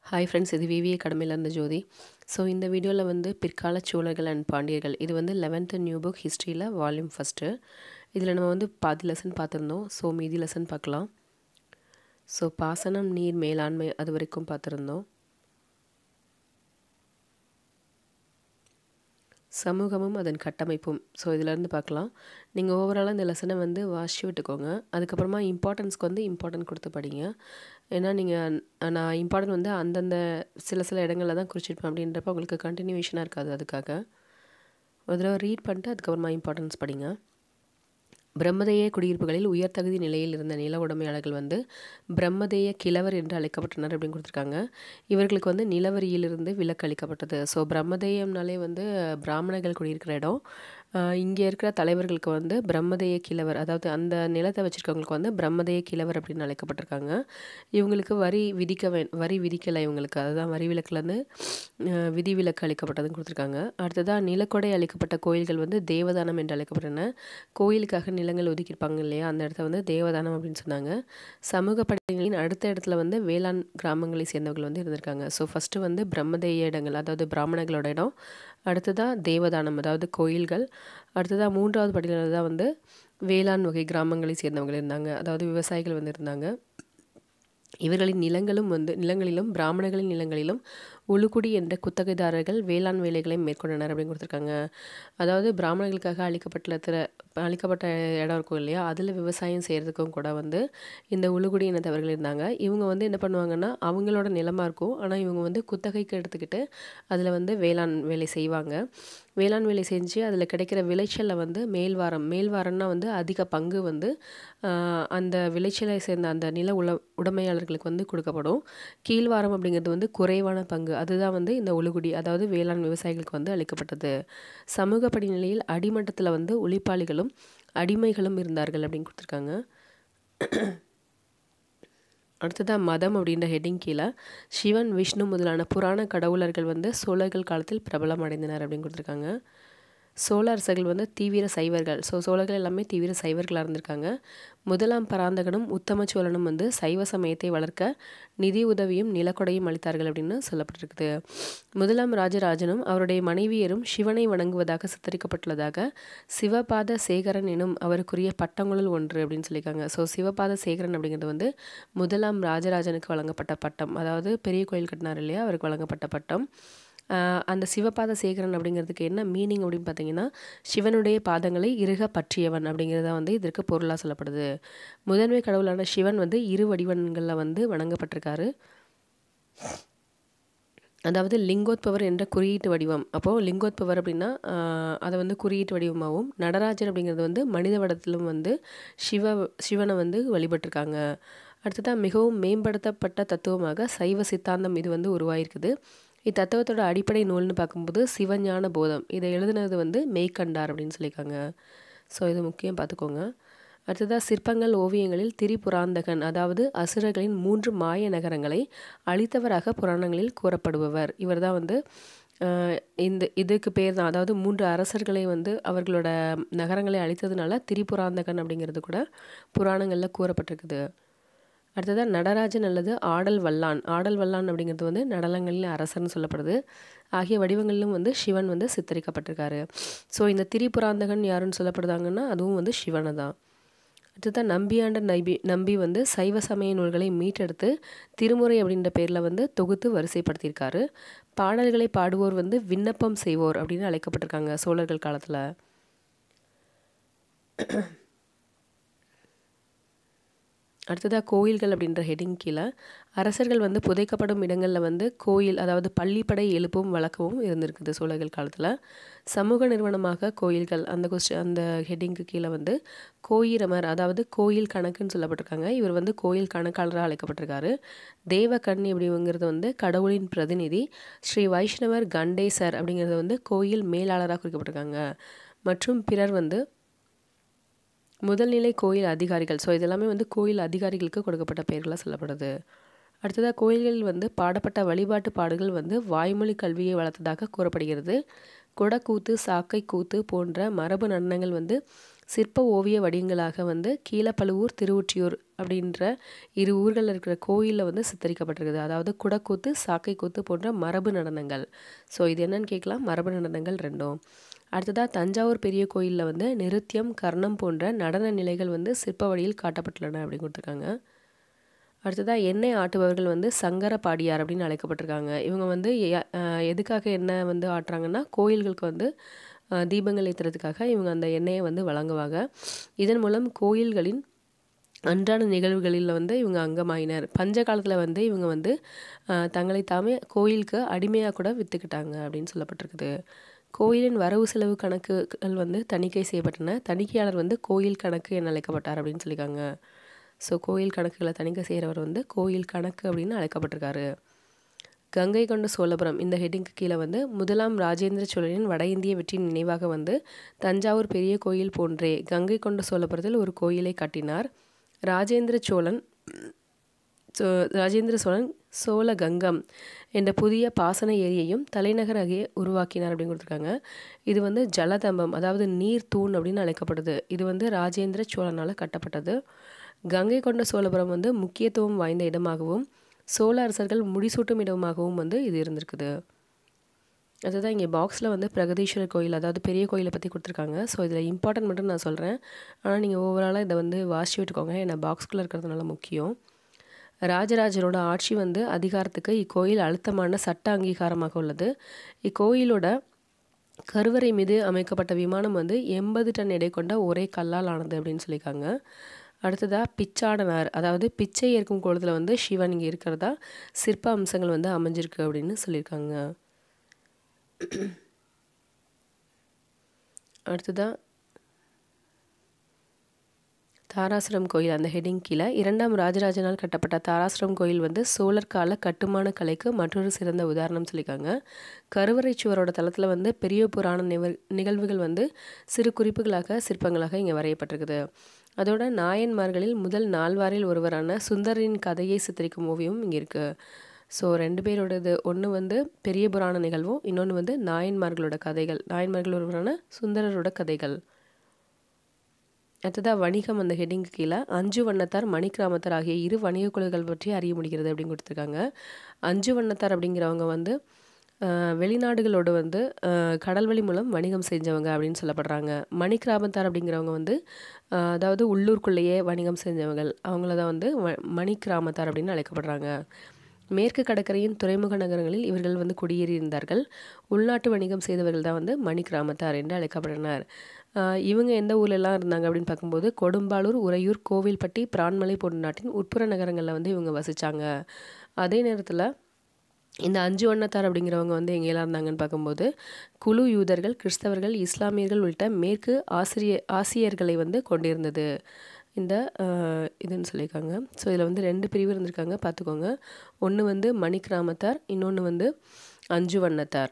hi friends இது விவிஏ கடமையிலேருந்து ஜோதி so இந்த வீடியோவில் வந்து பிற்கால சோழர்கள் அண்ட் பாண்டியர்கள் இது வந்து லெவன்த்து நியூ புக் ஹிஸ்ட்ரியில் வால்யூம் ஃபஸ்ட்டு இதில் நம்ம வந்து பாதி லெசன் பார்த்துருந்தோம் ஸோ மீதி லெசன் பார்க்கலாம் ஸோ பாசனம் நீர் மேலாண்மை அது வரைக்கும் பார்த்துருந்தோம் சமூகமும் அதன் கட்டமைப்பும் ஸோ இதிலேருந்து பார்க்கலாம் நீங்கள் ஓவராலாக இந்த லெசனை வந்து வாசி விட்டுக்கோங்க அதுக்கப்புறமா இம்பார்ட்டன்ஸ்க்கு வந்து இம்பார்ட்டன்ட் கொடுத்து படிங்க ஏன்னா நீங்கள் நான் இம்பார்ட்டன்ட் வந்து அந்தந்த சில சில இடங்களில் தான் குறிச்சிருப்பேன் அப்படின்றப்ப உங்களுக்கு கண்டினியூவேஷனாக இருக்காது அதுக்காக ஒரு தடவை ரீட் பண்ணிட்டு அதுக்கப்புறமா இம்பார்ட்டன்ஸ் படிங்க பிரம்மதேய குடியிருப்புகளில் உயர்தகுதி நிலையில் இருந்த நில உடைமையாளர்கள் வந்து பிரம்மதேய கிழவர் என்று அழைக்கப்பட்டனர் அப்படின்னு கொடுத்துருக்காங்க இவர்களுக்கு வந்து நிலவரியிலிருந்து விலக்கு அளிக்கப்பட்டது ஸோ பிரம்மதேயம்னாலே வந்து பிராமணர்கள் குடியிருக்கிற இடம் இங்கே இருக்கிற தலைவர்களுக்கு வந்து பிரம்மதேய கிழவர் அதாவது அந்த நிலத்தை வச்சுருக்கவங்களுக்கு வந்து பிரம்மதேய கிழவர் அப்படின்னு அழைக்கப்பட்டிருக்காங்க இவங்களுக்கு வரி விதிக்க வே வரி விதிக்கலை இவங்களுக்கு அதுதான் வரி விலக்குலேருந்து விதி விலக்கு அளிக்கப்பட்டதுன்னு கொடுத்துருக்காங்க அடுத்ததாக நிலக்கொடை அளிக்கப்பட்ட கோயில்கள் வந்து தேவதானம் என்று அழைக்கப்பட்டன கோயிலுக்காக நிலங்கள் ஒதுக்கியிருப்பாங்க இல்லையா அந்த இடத்த வந்து தேவதானம் அப்படின்னு சொன்னாங்க சமூக படைகளின் அடுத்த இடத்துல வந்து வேளாண் கிராமங்களை சேர்ந்தவர்கள் வந்து இருந்திருக்காங்க ஸோ ஃபஸ்ட்டு வந்து பிரம்மதேய இடங்கள் அதாவது பிராமணர்களோட இடம் அடுத்ததாக தேவதானம் அதாவது கோயில்கள் அடுத்ததாக மூன்றாவது படியில் தான் வந்து வேளாண் வகை கிராமங்களை சேர்ந்தவங்க இருந்தாங்க அதாவது விவசாயிகள் வந்து இருந்தாங்க இவர்களின் நிலங்களும் வந்து நிலங்களிலும் பிராமணர்களின் நிலங்களிலும் உளுக்குடி என்ற குத்தகைதாரர்கள் வேளாண் வேலைகளை மேற்கொண்டனர் அப்படின்னு கொடுத்துருக்காங்க அதாவது பிராமணர்களுக்காக அளிக்கப்பட்ட அளிக்கப்பட்ட இடம் இருக்கும் இல்லையா அதில் விவசாயம் செய்கிறதுக்கும் கூட வந்து இந்த உளுகுடி இனத்தவர்கள் இருந்தாங்க இவங்க வந்து என்ன பண்ணுவாங்கன்னா அவங்களோட நிலமாக இருக்கும் ஆனால் இவங்க வந்து குத்தகைக்கு எடுத்துக்கிட்டு அதில் வந்து வேளாண் வேலை செய்வாங்க வேளாண் வேலை செஞ்சு அதில் கிடைக்கிற விளைச்சலில் வந்து மேல்வாரம் மேல்வாரம்னா வந்து அதிக பங்கு வந்து அந்த விளைச்சலை சேர்ந்த அந்த நில உல உடைமையாளர்களுக்கு வந்து கொடுக்கப்படும் கீழ்வாரம் அப்படிங்கிறது வந்து குறைவான பங்கு அதுதான் வந்து இந்த உளுகுடி அதாவது வேளாண் விவசாயிகளுக்கு வந்து அளிக்கப்பட்டது சமூக படிநிலையில் அடிமட்டத்தில் வந்து உழைப்பாளிகளும் அடிமைகளும் இருந்தார்கள் அப்படின்னு கொடுத்துருக்காங்க அடுத்ததாக மதம் அப்படின்ற ஹெட்டிங் கீழே சிவன் விஷ்ணு முதலான புராண கடவுளர்கள் வந்து சோழர்கள் காலத்தில் பிரபலம் அடைந்தனர் அப்படின்னு கொடுத்துருக்காங்க சோழ அரசர்கள் வந்து தீவிர சைவர்கள் ஸோ சோழர்கள் எல்லாமே தீவிர சைவர்களாக இருந்திருக்காங்க முதலாம் பராந்தகனும் உத்தம சோழனும் வந்து சைவ சமயத்தை வளர்க்க நிதி உதவியும் நிலக்கொடையும் அளித்தார்கள் அப்படின்னு சொல்லப்பட்டிருக்குது முதலாம் ராஜராஜனும் அவருடைய மனைவியரும் சிவனை வணங்குவதாக சித்தரிக்கப்பட்டுள்ளதாக சிவபாத சேகரன் எனும் அவருக்குரிய பட்டங்களுள் ஒன்று அப்படின்னு சொல்லியிருக்காங்க ஸோ சிவபாத சேகரன் அப்படிங்கிறது வந்து முதலாம் ராஜராஜனுக்கு வழங்கப்பட்ட பட்டம் அதாவது பெரிய கோயில் கட்டினார் இல்லையா அவருக்கு வழங்கப்பட்ட பட்டம் அந்த சிவபாத சேகரன் அப்படிங்கிறதுக்கு என்ன மீனிங் அப்படின்னு பார்த்தீங்கன்னா சிவனுடைய பாதங்களை இறுக பற்றியவன் அப்படிங்கிறத வந்து இதற்கு பொருளாக சொல்லப்படுது முதன்மை கடவுளான சிவன் வந்து இரு வடிவங்களில் வந்து வணங்கப்பட்டிருக்காரு அதாவது லிங்கோத்பவர் என்ற குறியீட்டு வடிவம் அப்போது லிங்கோத்பவர் அப்படின்னா அதை வந்து குறியீட்டு வடிவமாகவும் நடராஜர் அப்படிங்கிறது வந்து மனித வடத்திலும் வந்து சிவ சிவனை வந்து வழிபட்டிருக்காங்க அடுத்ததாக மிகவும் மேம்படுத்தப்பட்ட தத்துவமாக சைவ சித்தாந்தம் இது வந்து உருவாயிருக்குது இத்தத்துவத்தோட அடிப்படை நூல்னு பார்க்கும்போது சிவஞான போதம் இதை எழுதுனது வந்து மெய்கண்டார் அப்படின்னு சொல்லியிருக்காங்க ஸோ இது முக்கியம் பார்த்துக்கோங்க அடுத்ததாக சிற்பங்கள் ஓவியங்களில் திரிபுராந்தகன் அதாவது அசுரர்களின் மூன்று மாய நகரங்களை அழித்தவராக புராணங்களில் கூறப்படுபவர் இவர் தான் வந்து இந்த இதுக்கு பேர் தான் அதாவது மூன்று அரசர்களை வந்து அவர்களோட நகரங்களை அழித்ததுனால திரிபுராந்தகன் அப்படிங்கிறது கூட புராணங்களில் கூறப்பட்டிருக்குது அடுத்ததாக நடராஜன் அல்லது ஆடல் வல்லான் ஆடல் வல்லான் அப்படிங்கிறது வந்து நடனங்களில் அரசர்னு சொல்லப்படுது ஆகிய வடிவங்களிலும் வந்து சிவன் வந்து சித்தரிக்கப்பட்டிருக்காரு ஸோ இந்த திரிபுராந்தகன் யாருன்னு சொல்லப்படுதாங்கன்னா அதுவும் வந்து சிவனை தான் அடுத்ததான் நம்பியாண்ட நம்பி நம்பி வந்து சைவ சமய நூல்களை மீட்டெடுத்து திருமுறை அப்படின்ற பேரில் வந்து தொகுத்து வரிசைப்படுத்தியிருக்காரு பாடல்களை பாடுவோர் வந்து விண்ணப்பம் செய்வோர் அப்படின்னு அழைக்கப்பட்டிருக்காங்க சோழர்கள் காலத்தில் அடுத்ததாக கோயில்கள் அப்படின்ற ஹெட்டிங் கீழே அரசர்கள் வந்து புதைக்கப்படும் இடங்களில் வந்து கோயில் அதாவது பள்ளிப்படை எழுப்பும் வழக்கமும் இருந்திருக்குது சோழர்கள் காலத்தில் சமூக நிறுவனமாக கோயில்கள் அந்த கொஸ்டி அந்த ஹெட்டிங்க்கு கீழே வந்து கோயிரமர் அதாவது கோயில் கணக்குன்னு சொல்லப்பட்டிருக்காங்க இவர் வந்து கோயில் கணக்காளராக அழைக்கப்பட்டிருக்காரு தேவகண்ணி அப்படிங்கிறது வந்து கடவுளின் பிரதிநிதி ஸ்ரீ வைஷ்ணவர் கண்டேசர் அப்படிங்கிறது வந்து கோயில் மேலாளராக குறிக்கப்பட்டிருக்காங்க மற்றும் பிறர் வந்து முதல்நிலை கோயில் அதிகாரிகள் ஸோ இதெல்லாமே வந்து கோயில் அதிகாரிகளுக்கு கொடுக்கப்பட்ட பெயர்களாக சொல்லப்படுது அடுத்ததாக கோயில்களில் வந்து பாடப்பட்ட வழிபாட்டு பாடுகள் வந்து வாய்மொழி கல்வியை வளர்த்ததாக கூறப்படுகிறது குடக்கூத்து சாக்கை கூத்து போன்ற மரபு நடனங்கள் வந்து சிற்ப ஓவிய வடிவங்களாக வந்து கீழப்பழுவூர் திருவொற்றியூர் அப்படின்ற இரு ஊர்களில் இருக்கிற கோயிலில் வந்து சித்தரிக்கப்பட்டிருக்குது அதாவது குடக்கூத்து சாக்கை கூத்து போன்ற மரபு நடனங்கள் ஸோ இது என்னன்னு கேட்கலாம் மரபு நடனங்கள் ரெண்டும் அடுத்ததாக தஞ்சாவூர் பெரிய கோயிலில் வந்து நிருத்தியம் கர்ணம் போன்ற நடன நிலைகள் வந்து சிற்ப வழியில் காட்டப்பட்டுள்ளன அப்படின்னு கொடுத்துருக்காங்க அடுத்ததாக எண்ணெய் ஆட்டுபவர்கள் வந்து சங்கர பாடியார் அப்படின்னு அழைக்கப்பட்டிருக்காங்க இவங்க வந்து எ- அஹ் எதுக்காக எண்ணெய் வந்து ஆட்டுறாங்கன்னா கோயில்களுக்கு வந்து அஹ், தீபங்கள் ஏற்றுறதுக்காக இவங்க அந்த எண்ணெயை வந்து வழங்குவாங்க இதன் மூலம் கோயில்களின் அன்றாட நிகழ்வுகளில் வந்து இவங்க அங்கமாயினர் பஞ்ச காலத்தில் வந்து இவங்க வந்து அஹ், தங்களை தாமே கோயிலுக்கு அடிமையாக கூட விற்றுக்கிட்டாங்க அப்படின்னு சொல்லப்பட்டிருக்குது கோயிலின் வரவு செலவு கணக்குகள் வந்து தணிக்கை செய்யப்பட்டன தணிக்கையாளர் வந்து கோயில் கணக்கு என அழைக்கப்பட்டார் அப்படின்னு சொல்லியிருக்காங்க ஸோ கோயில் கணக்குகளை தணிக்கை செய்கிறவர் வந்து கோயில் கணக்கு அப்படின்னு அழைக்கப்பட்டிருக்காரு கங்கை கொண்ட சோழபுரம் இந்த ஹெட்டிங்க்கு கீழே வந்து முதலாம் ராஜேந்திர சோழனின் வட இந்திய வெற்றியின் நினைவாக வந்து தஞ்சாவூர் பெரிய கோயில் போன்றே கங்கை கொண்ட சோழபுரத்தில் ஒரு கோயிலை கட்டினார் ராஜேந்திர சோழன் சோ ராஜேந்திர சோழன் சோழகங்கம் என்ற புதிய பாசன ஏரியையும் தலைநகராகிய உருவாக்கினார் அப்படின்னு கொடுத்துருக்காங்க இது வந்து ஜலதம்பம் அதாவது நீர் தூண் அப்படின்னு அழைக்கப்படுது இது வந்து ராஜேந்திர சோழனால் கட்டப்பட்டது கங்கை கொண்ட சோழபுரம் வந்து முக்கியத்துவம் வாய்ந்த இடமாகவும் சோழ அரசர்கள் முடிசூட்டும் இடமாகவும் வந்து இது இருந்திருக்குது அதுதான் இங்கே பாக்ஸில் வந்து பிரகதீஸ்வரர் கோயில் அதாவது பெரிய கோயிலை பற்றி கொடுத்துருக்காங்க ஸோ இதில் இம்பார்ட்டன்ட் மட்டும் நான் சொல்கிறேன் ஆனால் நீங்கள் ஓவராலாக இதை வந்து வாசிச்சு விட்டுக்கோங்க ஏன்னா பாக்ஸ்குள்ளே இருக்கிறதுனால முக்கியம் ராஜராஜனோட ஆட்சி வந்து அதிகாரத்துக்கு இக்கோயில் அழுத்தமான சட்ட அங்கீகாரமாக உள்ளது இக்கோயிலோட கருவறை மீது அமைக்கப்பட்ட விமானம் வந்து எண்பது டன் எடை கொண்ட ஒரே கல்லால் ஆனது அப்படின்னு சொல்லியிருக்காங்க அடுத்ததாக பிச்சாடனார் அதாவது பிச்சை ஏற்கும் கோலத்தில் வந்து சிவன் இங்கே இருக்கிறதா சிற்ப அம்சங்கள் வந்து அமைஞ்சிருக்கு அப்படின்னு சொல்லியிருக்காங்க அடுத்ததாக தாராசுரம் கோயில் அந்த ஹெட்டிங் கீழே இரண்டாம் ராஜராஜனால் கட்டப்பட்ட தாராசுரம் கோயில் வந்து சோழர் கால கட்டுமான கலைக்கு மற்றொரு சிறந்த உதாரணம் சொல்லியிருக்காங்க கருவறை சுவரோட தளத்தில் வந்து பெரிய புராண நிவர் நிகழ்வுகள் வந்து சிறு குறிப்புகளாக சிற்பங்களாக இங்கே வரையப்பட்டிருக்குது அதோட நாயன்மார்களில் முதல் நால்வாரில் ஒருவரான சுந்தரின் கதையை சித்தரிக்கும் ஓவியம் இங்கே இருக்குது ஸோ ரெண்டு பேரோடது ஒன்று வந்து பெரிய புராண நிகழ்வும் இன்னொன்று வந்து நாயன்மார்களோட கதைகள் நாயன்மார்கள் ஒருவரான சுந்தரரோட கதைகள் அடுத்ததாக வணிகம் அந்த ஹெட்டிங்க்கு கீழே அஞ்சு வண்ணத்தார் மணிக்கிராமத்தார் ஆகிய இரு வணிக குழுக்கள் பற்றி அறிய முடிகிறது அப்படின்னு கொடுத்துருக்காங்க அஞ்சு வண்ணத்தார் அப்படிங்கிறவங்க வந்து அஹ், வெளிநாடுகளோடு வந்து அஹ், கடல்வழி மூலம் வணிகம் செஞ்சவங்க அப்படின்னு சொல்லப்படுறாங்க மணிக்கிராமத்தார் அப்படிங்கிறவங்க வந்து அஹ், அதாவது உள்ளூர்க்குள்ளேயே வணிகம் செஞ்சவங்க அவங்கள தான் வந்து வ- மணிக்கிராமத்தார் அப்படின்னு அழைக்கப்படுறாங்க மேற்கு கடற்கரையின் துறைமுக நகரங்களில் இவர்கள் வந்து குடியேறியிருந்தார்கள் உள்நாட்டு வணிகம் செய்தவர்கள் தான் வந்து மணி கிராமத்தார் என்று அழைக்கப்படுறனர் ஆஹ் இவங்க எந்த ஊர்லெல்லாம் இருந்தாங்க அப்படின்னு பார்க்கும்போது கொடும்பாளூர் உறையூர் கோவில்பட்டி பிரான்மலை போன்ற நாட்டின் உட்புற நகரங்களில் வந்து இவங்க வசித்தாங்க அதே நேரத்தில் இந்த அஞ்சு வண்ணத்தார் அப்படிங்கிறவங்க வந்து எங்கெல்லாம் இருந்தாங்கன்னு பார்க்கும்போது குழு யூதர்கள் கிறிஸ்தவர்கள் இஸ்லாமியர்கள் உள்ளிட்ட மேற்கு ஆசிரிய ஆசியர்களை வந்து கொண்டிருந்தது இந்த ஆஹ், இதுன்னு சொல்லியிருக்காங்க ஸோ இதில் வந்து ரெண்டு பிரிவு இருந்திருக்காங்க பார்த்துக்கோங்க ஒன்று வந்து மணி கிராமத்தார் இன்னொன்று வந்து அஞ்சு வண்ணத்தார்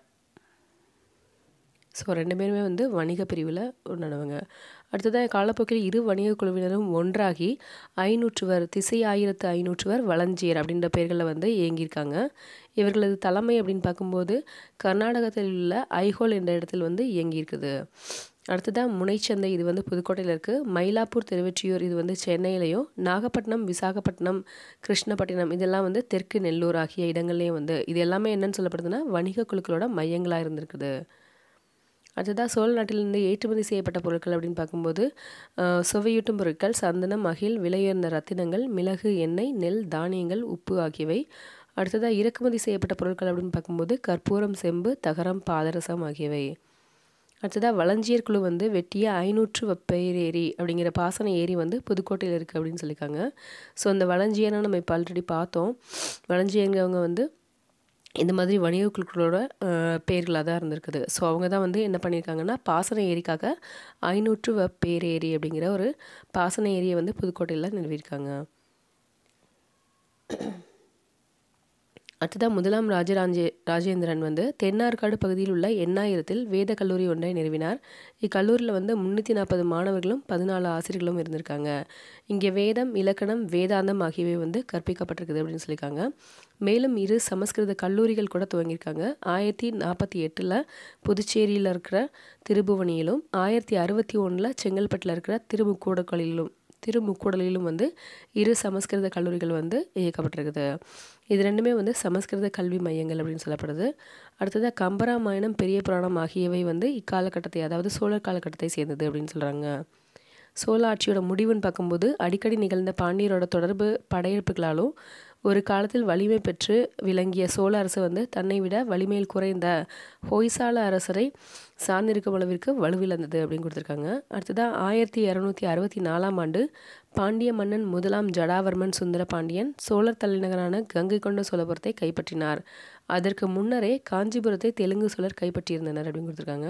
ஸோ ரெண்டு பேருமே வந்து வணிக பிரிவில் உண்டானவங்க அடுத்ததாக காலப்போக்கில் இரு வணிக குழுவினரும் ஒன்றாகி ஐநூற்றுவர் திசை ஆயிரத்து ஐநூற்றுவர் வளஞ்சியர் அப்படின்ற பெயர்களில் வந்து இயங்கியிருக்காங்க இவர்களது தலைமை அப்படின்னு பார்க்கும்போது கர்நாடகத்தில் உள்ள ஐஹோல் என்ற இடத்தில் வந்து இயங்கியிருக்குது அடுத்ததாக முனைச்சந்தை இது வந்து புதுக்கோட்டையில் இருக்குது மயிலாப்பூர் திருவெற்றியூர் இது வந்து சென்னையிலையும் நாகப்பட்டினம் விசாகப்பட்டினம் கிருஷ்ணப்பட்டினம் இதெல்லாம் வந்து தெற்கு நெல்லூர் ஆகிய இடங்கள்லையும் வந்து இது எல்லாமே என்னன்னு சொல்லப்படுதுன்னா வணிக குழுக்களோட மையங்களாக இருந்திருக்குது அடுத்ததாக சோழ நாட்டிலிருந்து ஏற்றுமதி செய்யப்பட்ட பொருட்கள் அப்படின்னு பார்க்கும்போது ஆஹ், சுவையூட்டும் பொருட்கள் சந்தனம் அகில் விலையுயர்ந்த ரத்தினங்கள் மிளகு எண்ணெய் நெல் தானியங்கள் உப்பு ஆகியவை அடுத்ததாக இறக்குமதி செய்யப்பட்ட பொருட்கள் அப்படின்னு பார்க்கும்போது கற்பூரம் செம்பு தகரம் பாதரசம் ஆகியவை அடுத்ததாக வளஞ்சியர் குழு வந்து வெட்டிய ஐநூற்று வெப்பேர் ஏரி அப்படிங்கிற பாசன ஏரி வந்து புதுக்கோட்டையில் இருக்குது அப்படின்னு சொல்லியிருக்காங்க ஸோ அந்த வளஞ்சியனை நம்ம இப்போ ஆல்ரெடி பார்த்தோம் வளஞ்சியங்கிறவங்க வந்து இந்த மாதிரி வணிக குழுக்களோட பேர்களாக தான் இருந்திருக்குது ஸோ அவங்க தான் வந்து என்ன பண்ணியிருக்காங்கன்னா பாசன ஏரிக்காக ஐநூற்று வெப்பேர் ஏரி அப்படிங்கிற ஒரு பாசன ஏரியை வந்து புதுக்கோட்டையில் நிறுவியிருக்காங்க அடுத்ததாக முதலாம் ராஜராஜே ராஜேந்திரன் வந்து தென்னார்காடு பகுதியில் உள்ள எண்ணாயிரத்தில் வேத கல்லூரி ஒன்றை நிறுவினார் இக்கல்லூரியில் வந்து முந்நூற்றி நாற்பது மாணவர்களும் பதினாலு ஆசிரியர்களும் இருந்திருக்காங்க இங்கே வேதம் இலக்கணம் வேதாந்தம் ஆகியவை வந்து கற்பிக்கப்பட்டிருக்குது அப்படின்னு சொல்லியிருக்காங்க மேலும் இரு சமஸ்கிருத கல்லூரிகள் கூட துவங்கியிருக்காங்க ஆயிரத்தி நாற்பத்தி எட்டில் புதுச்சேரியில் இருக்கிற திருபுவனியிலும் ஆயிரத்தி அறுபத்தி ஒன்றில் செங்கல்பட்டில் இருக்கிற திருமுக்கூடக்கலிலும் திருமுக்கூடலிலும் வந்து இரு சமஸ்கிருத கல்லூரிகள் வந்து இயக்கப்பட்டிருக்குது இது ரெண்டுமே வந்து சமஸ்கிருத கல்வி மையங்கள் அப்படின்னு சொல்லப்படுது அடுத்ததாக கம்பராமாயணம் பெரிய புராணம் ஆகியவை வந்து இக்காலகட்டத்தை அதாவது சோழர் காலகட்டத்தை சேர்ந்தது அப்படின்னு சொல்கிறாங்க சோழ ஆட்சியோட முடிவுன்னு பார்க்கும்போது அடிக்கடி நிகழ்ந்த பாண்டியரோட தொடர்பு படையெடுப்புகளாலும் ஒரு காலத்தில் வலிமை பெற்று விளங்கிய சோழ அரசு வந்து தன்னை விட வலிமையில் குறைந்த ஹொய்சால அரசரை சார்ந்திருக்கும் அளவிற்கு வலுவிழந்தது அப்படின்னு கொடுத்துருக்காங்க அடுத்ததாக ஆயிரத்தி இரநூத்தி அறுபத்தி நாலாம் ஆண்டு பாண்டிய மன்னன் முதலாம் ஜடாவர்மன் சுந்தர பாண்டியன் சோழர் தலைநகரான கங்கை கொண்ட சோழபுரத்தை கைப்பற்றினார் அதற்கு முன்னரே காஞ்சிபுரத்தை தெலுங்கு சோழர் கைப்பற்றியிருந்தனர் அப்படின்னு கொடுத்துருக்காங்க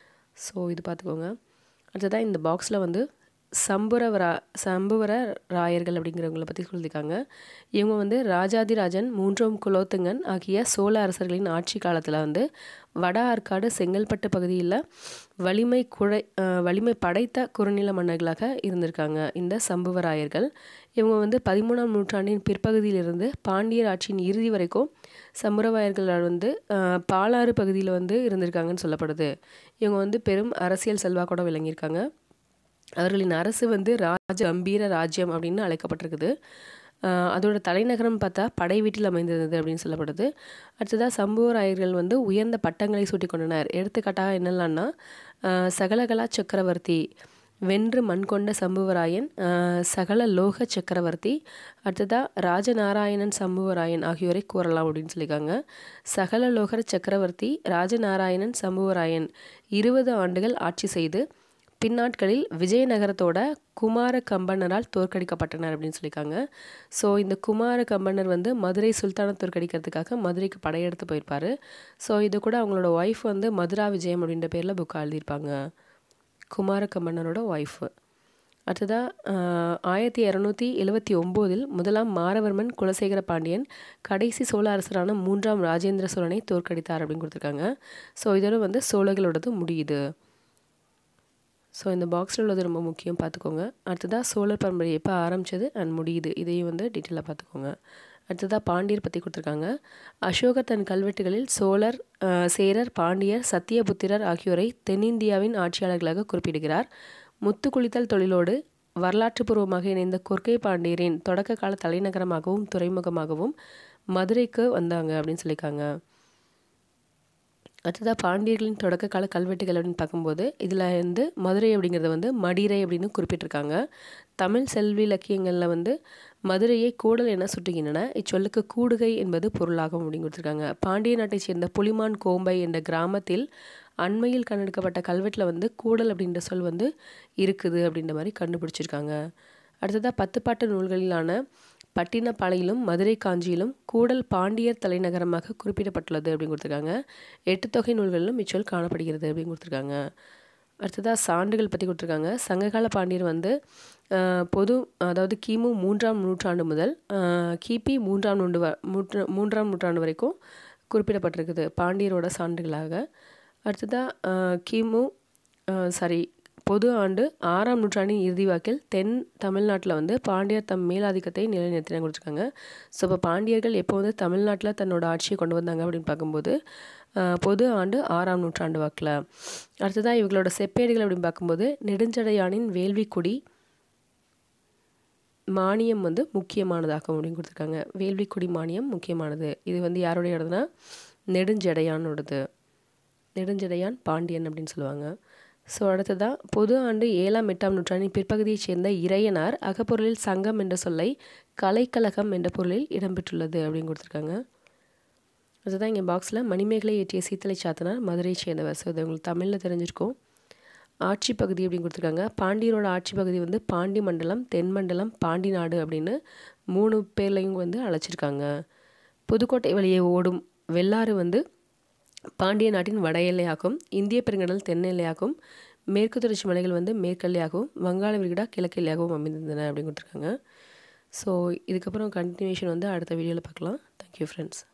ஸோ இது பார்த்துக்கோங்க அடுத்ததாக இந்த பாக்ஸில் வந்து சம்புரவரா சம்புவர ராயர்கள் அப்படிங்கிறவங்கள பற்றி சொல்லியிருக்காங்க இவங்க வந்து ராஜாதிராஜன் மூன்றாம் குலோத்துங்கன் ஆகிய சோழ அரசர்களின் ஆட்சி காலத்தில் வந்து வட ஆற்காடு செங்கல்பட்டு பகுதியில் வலிமை குழை வலிமை படைத்த குறுநில மன்னர்களாக இருந்திருக்காங்க இந்த சம்புவராயர்கள் இவங்க வந்து பதிமூணாம் நூற்றாண்டின் பிற்பகுதியிலிருந்து பாண்டியர் ஆட்சியின் இறுதி வரைக்கும் சம்புரவாயர்கள் வந்து பாலாறு பகுதியில் வந்து இருந்திருக்காங்கன்னு சொல்லப்படுது இவங்க வந்து பெரும் அரசியல் செல்வாக்கோட விளங்கியிருக்காங்க அவர்களின் அரசு வந்து ராஜ கம்பீர ராஜ்யம் அப்படின்னு அழைக்கப்பட்டிருக்குது அதோட தலைநகரம் பார்த்தா படை வீட்டில் அமைந்திருந்தது அப்படின்னு சொல்லப்படுது அடுத்ததாக சம்புவராயர்கள் வந்து உயர்ந்த பட்டங்களை சூட்டி கொண்டனர் எடுத்துக்காட்டாக என்னெல்லாம்னா சகலகலா சக்கரவர்த்தி வென்று மண் கொண்ட சம்புவராயன் சகல லோக சக்கரவர்த்தி அடுத்ததாக ராஜநாராயணன் சம்புவராயன் ஆகியோரை கூறலாம் அப்படின்னு சொல்லியிருக்காங்க சகல லோகர சக்கரவர்த்தி ராஜநாராயணன் சம்புவராயன் இருபது ஆண்டுகள் ஆட்சி செய்து பின்னாட்களில் விஜயநகரத்தோட குமார கம்பனரால் தோற்கடிக்கப்பட்டனர் அப்படின்னு சொல்லியிருக்காங்க ஸோ இந்த குமார கம்பனர் வந்து மதுரை சுல்தானை தோற்கடிக்கிறதுக்காக மதுரைக்கு படையெடுத்து போயிருப்பார் ஸோ இது கூட அவங்களோட ஒய்ஃப் வந்து மதுரா விஜயம் அப்படின்ற பேரில் புக் எழுதியிருப்பாங்க குமார கம்பனரோட ஒய்ஃபு அடுத்ததாக ஆயிரத்தி இரநூத்தி எழுவத்தி ஒம்போதில் முதலாம் மாரவர்மன் குலசேகர பாண்டியன் கடைசி சோழ அரசரான மூன்றாம் ராஜேந்திர சோழனை தோற்கடித்தார் அப்படின்னு கொடுத்துருக்காங்க ஸோ இதோட வந்து சோழர்களோடது முடியுது ஸோ இந்த பாக்ஸில் உள்ளது ரொம்ப முக்கியம் பார்த்துக்கோங்க அடுத்ததாக சோழர் பரம்பரை எப்போ ஆரம்பித்தது அண்ட் முடியுது இதையும் வந்து டீட்டெயிலாக பார்த்துக்கோங்க அடுத்ததாக பாண்டியர் பற்றி கொடுத்துருக்காங்க அசோகர் தன் கல்வெட்டுகளில் சோழர் சேரர் பாண்டியர் சத்தியபுத்திரர் ஆகியோரை தென்னிந்தியாவின் ஆட்சியாளர்களாக குறிப்பிடுகிறார் முத்து குளித்தல் தொழிலோடு வரலாற்று பூர்வமாக இணைந்த கொர்க்கை பாண்டியரின் தொடக்க கால தலைநகரமாகவும் துறைமுகமாகவும் மதுரைக்கு வந்தாங்க அப்படின்னு சொல்லியிருக்காங்க அடுத்ததாக பாண்டியர்களின் தொடக்க கால கல்வெட்டுகள் அப்படின்னு பார்க்கும்போது இதில் வந்து மதுரை அப்படிங்கிறத வந்து மடிரை அப்படின்னு குறிப்பிட்டிருக்காங்க தமிழ் செல்வி இலக்கியங்களில் வந்து மதுரையை கூடல் என சுட்டுகின்றன இச்சொல்லுக்கு கூடுகை என்பது பொருளாகும் அப்படின்னு கொடுத்துருக்காங்க பாண்டிய நாட்டைச் சேர்ந்த புலிமான் கோம்பை என்ற கிராமத்தில் அண்மையில் கண்டெடுக்கப்பட்ட கல்வெட்டில் வந்து கூடல் அப்படின்ற சொல் வந்து இருக்குது அப்படின்ற மாதிரி கண்டுபிடிச்சிருக்காங்க அடுத்ததாக பத்துப்பாட்டு நூல்களிலான பட்டினப்பாளையிலும் மதுரை காஞ்சியிலும் கூடல் பாண்டியர் தலைநகரமாக குறிப்பிடப்பட்டுள்ளது அப்படின்னு கொடுத்துருக்காங்க எட்டு தொகை நூல்களிலும் இச்சொல் காணப்படுகிறது அப்படின்னு கொடுத்துருக்காங்க அடுத்ததாக சான்றுகள் பற்றி கொடுத்துருக்காங்க சங்ககால பாண்டியர் வந்து பொது அதாவது கிமு மூன்றாம் நூற்றாண்டு முதல் கிபி மூன்றாம் நூண்டு வ நூற்று மூன்றாம் நூற்றாண்டு வரைக்கும் குறிப்பிடப்பட்டிருக்குது பாண்டியரோட சான்றுகளாக அடுத்ததாக கிமு சாரி பொது ஆண்டு ஆறாம் நூற்றாண்டின் இறுதி வாக்கில் தென் தமிழ்நாட்டில் வந்து பாண்டியர் தம் மேலாதிக்கத்தை நிலைநிறுத்தின கொடுத்துருக்காங்க ஸோ இப்போ பாண்டியர்கள் எப்போ வந்து தமிழ்நாட்டில் தன்னோட ஆட்சியை கொண்டு வந்தாங்க அப்படின்னு பார்க்கும்போது பொது ஆண்டு ஆறாம் நூற்றாண்டு வாக்கில் அடுத்ததாக இவங்களோட செப்பேடுகள் அப்படின்னு பார்க்கும்போது நெடுஞ்சடையானின் வேள்விக்குடி மானியம் வந்து முக்கியமானதாகும் அப்படின்னு கொடுத்துருக்காங்க வேள்விக்குடி மானியம் முக்கியமானது இது வந்து யாருடையதுன்னா நெடுஞ்சடையானோடது நெடுஞ்சடையான் பாண்டியன் அப்படின்னு சொல்லுவாங்க ஸோ அடுத்ததாக பொது ஆண்டு ஏழாம் எட்டாம் நூற்றாண்டின் பிற்பகுதியைச் சேர்ந்த இறையனார் அகப்பொருளில் சங்கம் என்ற சொல்லை கலைக்கழகம் என்ற பொருளில் இடம்பெற்றுள்ளது அப்படின்னு கொடுத்துருக்காங்க அதுதான் இங்கே பாக்ஸில் மணிமேகலை ஏற்றிய சீத்தலை சாத்தனார் மதுரையை சேர்ந்தவர் ஸோ இது உங்களுக்கு தமிழில் தெரிஞ்சிருக்கும் ஆட்சி பகுதி அப்படின்னு கொடுத்துருக்காங்க பாண்டியரோட ஆட்சி பகுதி வந்து பாண்டி மண்டலம் தென் மண்டலம் பாண்டி நாடு அப்படின்னு மூணு பேர்லையும் வந்து அழைச்சிருக்காங்க புதுக்கோட்டை வழியே ஓடும் வெள்ளாறு வந்து பாண்டிய நாட்டின் வட எல்லையாகும் இந்திய பெருங்கடல் தென் எல்லையாகும் மேற்கு தொடர்ச்சி மலைகள் வந்து மேற்கெல்லையாகவும் வங்காள விரிகுடா கிழக்கு எல்லையாகவும் அமைந்திருந்தன அப்படின்னு கொடுத்துருக்காங்க ஸோ இதுக்கப்புறம் கண்டினியூஷன் வந்து அடுத்த வீடியோவில் பார்க்கலாம் தேங்க்யூ ஃப்ரெண்ட்ஸ்